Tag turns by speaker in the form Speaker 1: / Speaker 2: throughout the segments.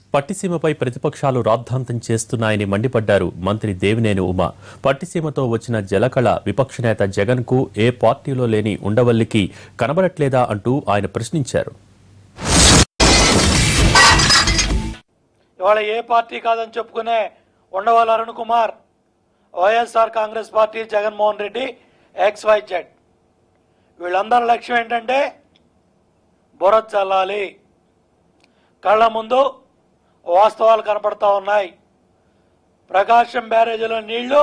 Speaker 1: పట్టిసీమపై ప్రతిపక్షాలు రాద్ధాంతం చేస్తున్నాయని మండిపడ్డారు మంత్రి దేవినేని ఉమ పట్టిసీమతో వచ్చిన జలకళ విపక్ష నేత జగన్ కు ఏ పార్టీలో లేని ఉండవల్లికి కనబడట్లేదా అంటూ ఆయన ప్రశ్నించారు
Speaker 2: ఇవాళ ఏ పార్టీ కాదని చెప్పుకునే Undavalli Arun Kumar YSR Congress party Jaganmohan Reddy X Y Z వీళ్ళందరి లక్ష్యం ఏంటంటే బుర్ర చల్లాలి కళ్ళ ముందు వాస్తవాలు కనపడతా ఉన్నాయి ప్రకాశం బ్యారేజీలో నీళ్లు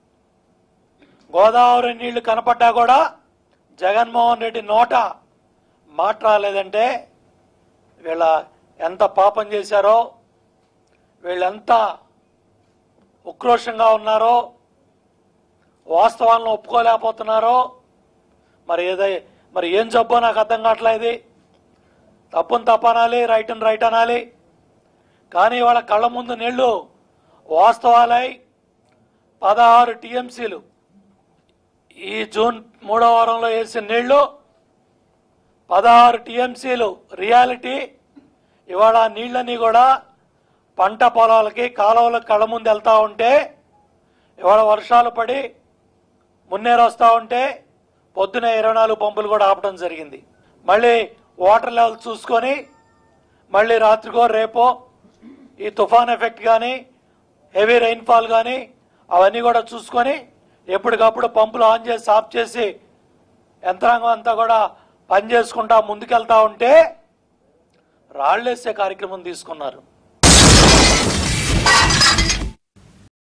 Speaker 2: గోదావరి నీళ్లు కనపడ్డా కూడా జగన్మోహన్ రెడ్డి నోట మాట రాలేదంటే వీళ్ళ ఎంత పాపం చేశారో వీళ్ళెంత ఉక్రోషంగా ఉన్నారో వాస్తవాలను ఒప్పుకోలేకపోతున్నారో మరి ఏదై మరి ఏం జబ్బో నాకు అర్థం కావట్లేదు తప్పును తప్పనాలి రైట్ అని రైట్ అనాలి కానీ వాళ్ళ కళ్ళ ముందు నీళ్లు వాస్తవాలై పదహారు టీఎంసీలు ఈ జూన్ మూడో వారంలో వేసిన నీళ్లు పదహారు టీఎంసీలు రియాలిటీ ఇవాళ ఆ నీళ్ళని కూడా పంట పొలాలకి కాలువలకు కళ్ళ ముందు వెళ్తా ఉంటే ఇవాళ వర్షాలు పడి మున్నేరు వస్తూ ఉంటే పొద్దున ఇరవై నాలుగు పంపులు కూడా ఆపడం జరిగింది మళ్ళీ వాటర్ లెవెల్ చూసుకొని మళ్ళీ రాత్రికో రేపో ఈ తుఫాన్ ఎఫెక్ట్ కానీ హెవీ రెయిన్ఫాల్ కానీ అవన్నీ కూడా చూసుకొని ఎప్పటికప్పుడు పంపులు ఆన్ చేసి ఆఫ్ చేసి యంత్రాంగం అంతా కూడా పని చేసుకుంటా ముందుకెళ్తా ఉంటే రాళ్ళేసే కార్యక్రమం తీసుకున్నారు